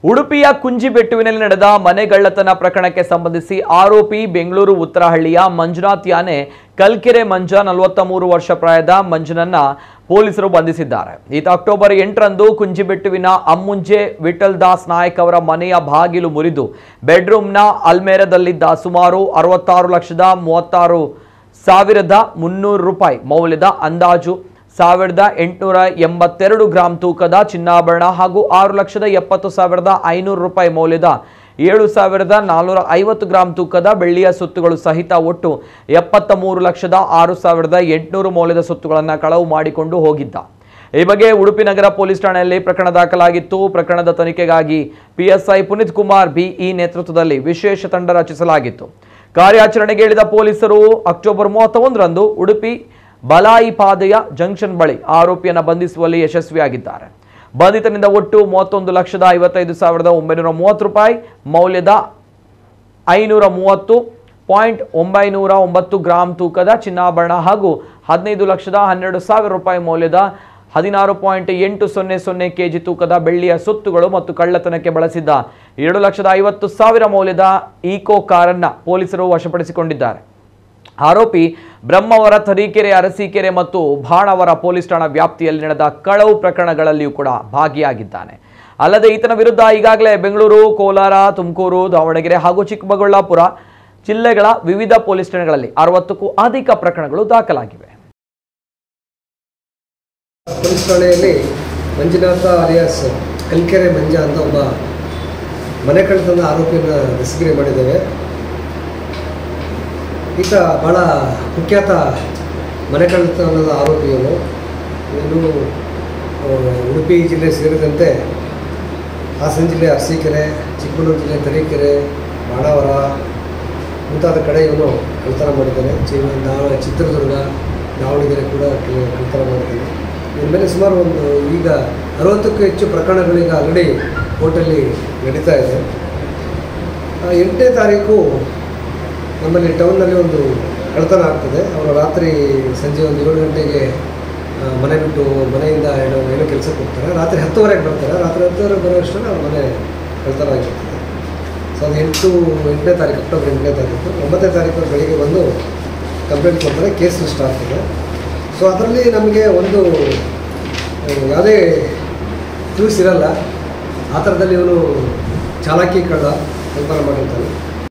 ಉಡುಪಿಯ ಕುಂಜಿಬೆಟ್ಟುವಿನಲ್ಲಿ ನಡೆದ ಮನೆಗಳ್ಳತನ ಪ್ರಕರಣಕ್ಕೆ ಸಂಬಂಧಿಸಿ ಆರೋಪಿ ಬೆಂಗಳೂರು ಉತ್ತರಹಳ್ಳಿಯ ಮಂಜುನಾಥ್ ಯಾನೆ ಕಲ್ಕೆರೆ ಮಂಜ ನಲವತ್ತ ಮೂರು ವರ್ಷ ಪ್ರಾಯದ ಮಂಜನನ್ನ ಪೊಲೀಸರು ಬಂಧಿಸಿದ್ದಾರೆ ಈತ ಅಕ್ಟೋಬರ್ ಎಂಟರಂದು ಕುಂಜಿಬೆಟ್ಟುವಿನ ಅಮ್ಮುಂಜೆ ವಿಠಲ್ ದಾಸ್ ನಾಯಕ್ ಅವರ ಮನೆಯ ಬಾಗಿಲು ಮುರಿದು ಬೆಡ್ರೂಮ್ನ ಅಲ್ಮೇರದಲ್ಲಿದ್ದ ಸುಮಾರು ಅರವತ್ತಾರು ಲಕ್ಷದ ಮೂವತ್ತಾರು ಸಾವಿರದ ಮುನ್ನೂರು ರೂಪಾಯಿ ಮೌಲ್ಯದ ಅಂದಾಜು ಸಾವಿರದ ಎಂಟುನೂರ ಎಂಬತ್ತೆರಡು ಗ್ರಾಂ ತೂಕದ ಚಿನ್ನಾಭರಣ ಹಾಗೂ ಆರು ಲಕ್ಷದ ಎಪ್ಪತ್ತು ಸಾವಿರದ ಐನೂರು ರೂಪಾಯಿ ಮೌಲ್ಯದ ಏಳು ಸಾವಿರದ ನಾನ್ನೂರ ಐವತ್ತು ಗ್ರಾಂ ತೂಕದ ಬೆಳ್ಳಿಯ ಸೊತ್ತುಗಳು ಸಹಿತ ಒಟ್ಟು ಎಪ್ಪತ್ತ ಮೂರು ಲಕ್ಷದ ಆರು ಸಾವಿರದ ಎಂಟುನೂರು ಮೌಲ್ಯದ ಸೊತ್ತುಗಳನ್ನು ಕಳವು ಮಾಡಿಕೊಂಡು ಹೋಗಿದ್ದ ಈ ಬಗ್ಗೆ ಉಡುಪಿ ನಗರ ಪೊಲೀಸ್ ಠಾಣೆಯಲ್ಲಿ ಪ್ರಕರಣ ದಾಖಲಾಗಿತ್ತು ಪ್ರಕರಣದ ತನಿಖೆಗಾಗಿ ಪಿಎಸ್ಐ ಪುನೀತ್ ಕುಮಾರ್ ಬಿಇ ನೇತೃತ್ವದಲ್ಲಿ ವಿಶೇಷ ತಂಡ ರಚಿಸಲಾಗಿತ್ತು ಕಾರ್ಯಾಚರಣೆಗೆ ಇಳಿದ ಪೊಲೀಸರು ಅಕ್ಟೋಬರ್ ಮೂವತ್ತ ಒಂದರಂದು ಉಡುಪಿ ಬಲಾಯಿ ಪಾದೆಯ ಜಂಕ್ಷನ್ ಬಳಿ ಆರೋಪಿಯನ್ನ ಬಂಧಿಸುವಲ್ಲಿ ಯಶಸ್ವಿಯಾಗಿದ್ದಾರೆ ಬಂಧಿತನಿಂದ ಒಟ್ಟು ಮೂವತ್ತೊಂದು ಲಕ್ಷದ ಐವತ್ತೈದು ಸಾವಿರದ ಒಂಬೈನೂರ ಮೂವತ್ತು ರೂಪಾಯಿ ಮೌಲ್ಯದ ಐನೂರ ಮೂವತ್ತು ಪಾಯಿಂಟ್ ಒಂಬೈನೂರ ಒಂಬತ್ತು ಗ್ರಾಂ ತೂಕದ ಚಿನ್ನಾಭರಣ ಹಾಗೂ ಹದಿನೈದು ಲಕ್ಷದ ಹನ್ನೆರಡು ಸಾವಿರ ರೂಪಾಯಿ ಮೌಲ್ಯದ ಹದಿನಾರು ಪಾಯಿಂಟ್ ಎಂಟು ಸೊನ್ನೆ ಸೊನ್ನೆ ಕೆಜಿ ತೂಕದ ಬೆಳ್ಳಿಯ ಸೊತ್ತುಗಳು ಮತ್ತು ಕಳ್ಳತನಕ್ಕೆ ಬಳಸಿದ್ದ ಎರಡು ಲಕ್ಷದ ಐವತ್ತು ಸಾವಿರ ಮೌಲ್ಯದ ಈಕೋ ಕಾರನ್ನ ಪೊಲೀಸರು ವಶಪಡಿಸಿಕೊಂಡಿದ್ದಾರೆ ಆರೋಪಿ ಬ್ರಹ್ಮವರ ತರೀಕೆರೆ ಅರಸೀಕೆರೆ ಮತ್ತು ಬಾಣವರ ಪೊಲೀಸ್ ಠಾಣಾ ವ್ಯಾಪ್ತಿಯಲ್ಲಿ ನಡೆದ ಕಳವು ಪ್ರಕರಣಗಳಲ್ಲಿಯೂ ಕೂಡ ಭಾಗಿಯಾಗಿದ್ದಾನೆ ಅಲ್ಲದೆ ಈತನ ವಿರುದ್ಧ ಈಗಾಗಲೇ ಬೆಂಗಳೂರು ಕೋಲಾರ ತುಮಕೂರು ದಾವಣಗೆರೆ ಹಾಗೂ ಚಿಕ್ಕಬಳ್ಳಾಪುರ ಜಿಲ್ಲೆಗಳ ವಿವಿಧ ಪೊಲೀಸ್ ಠಾಣೆಗಳಲ್ಲಿ ಅರವತ್ತಕ್ಕೂ ಅಧಿಕ ಪ್ರಕರಣಗಳು ದಾಖಲಾಗಿವೆ ಪೊಲೀಸ್ ಠಾಣೆಯಲ್ಲಿ ಮಂಜುನಾಥ ಅಲಿಯಾಸ್ ಕಲ್ಕೆರೆ ಮಂಜ ಅಂತ ಒಬ್ಬ ಮನೆ ಕಳ್ಳತನ ಆರೋಪಿಯನ್ನು ದಸ್ತಗಿರಿ ಮಾಡಿದ್ದೇವೆ ಈತ ಭಾಳ ಕುಖ್ಯಾತ ಮನೆ ಕಳ್ಳತನದ ಆರೋಪಿಯವನು ಇವನು ಆ, ಉಡುಪಿ ಜಿಲ್ಲೆ ಸೇರಿದಂತೆ ಹಾಸನ ಜಿಲ್ಲೆ ಅರಸೀಕೆರೆ ಚಿಕ್ಕಮಗಳೂರು ಜಿಲ್ಲೆ ತರೀಕೆರೆ ಬಾಣಾವರ ಮುಂತಾದ ಕಡೆ ಇವನು ಕಳ್ತನ ಮಾಡಿದ್ದಾನೆ ಚಿ ದಾವ ಚಿತ್ರದುರ್ಗ ದಾವಣಗೆರೆ ಕೂಡ ಕೆಲ- ಕಳ್ತನ ಮಾಡಿದ್ದಾನೆ ಇವ್ರ ಮೇಲೆ ಸುಮಾರು ಒಂದು ಈಗ ಅರವತ್ತಕ್ಕೂ ಹೆಚ್ಚು ಪ್ರಕರಣಗಳೀಗ ಆಲ್ರೆಡಿ ಕೋರ್ಟಲ್ಲಿ ನಡೀತಾ ಇದೆ ಆ, ಎಂಟನೇ ತಾರೀಕು ನಮ್ಮಲ್ಲಿ ಟೌನ್ನಲ್ಲಿ ಒಂದು ಕಳ್ತನ ಆಗ್ತದೆ ಅವರು ರಾತ್ರಿ ಸಂಜೆ ಒಂದು ಏಳು ಗಂಟೆಗೆ ಆ, ಮನೆ ಬಿಟ್ಟು ಮನೆಯಿಂದ ಏನೋ ಏನೋ ಕೆಲಸಕ್ಕೆ ಹೋಗ್ತಾರೆ ರಾತ್ರಿ ಹತ್ತುವರೆಗೆ ಬರ್ತಾರೆ ರಾತ್ರಿ ಹತ್ತುವರೆಗೆ ಬರೋ ಅಷ್ಟರಲ್ಲಿ ಅವ್ರ ಮನೆ ಕಳ್ತನ ಆಗಿರ್ತದೆ ಸೊ ಅದು ಎಂಟು ಎಂಟನೇ ತಾರೀಕು ಅಕ್ಟೋಬರ್ ಎಂಟನೇ ತಾರೀಕು ಒಂಬತ್ತನೇ ತಾರೀಕು ಬೆಳಿಗ್ಗೆ ಬಂದು ಕಂಪ್ಲೇಂಟ್ ಕೊಡ್ತಾರೆ ಕೇಸ್ ಲಿಸ್ಟ್ ಆಗ್ತದೆ ಸೊ ಅದರಲ್ಲಿ ನಮಗೆ ಒಂದು ಆ, ಯಾವುದೇ ಕ್ಲೂಸ್ ಇರಲ್ಲ ಆ ಥರದಲ್ಲಿ ಇವನು ಚಾಲಾಕಿ ಕಳ್ಳ ಕಲ್ಪನೆ ಮಾಡಿರ್ತಾನೆ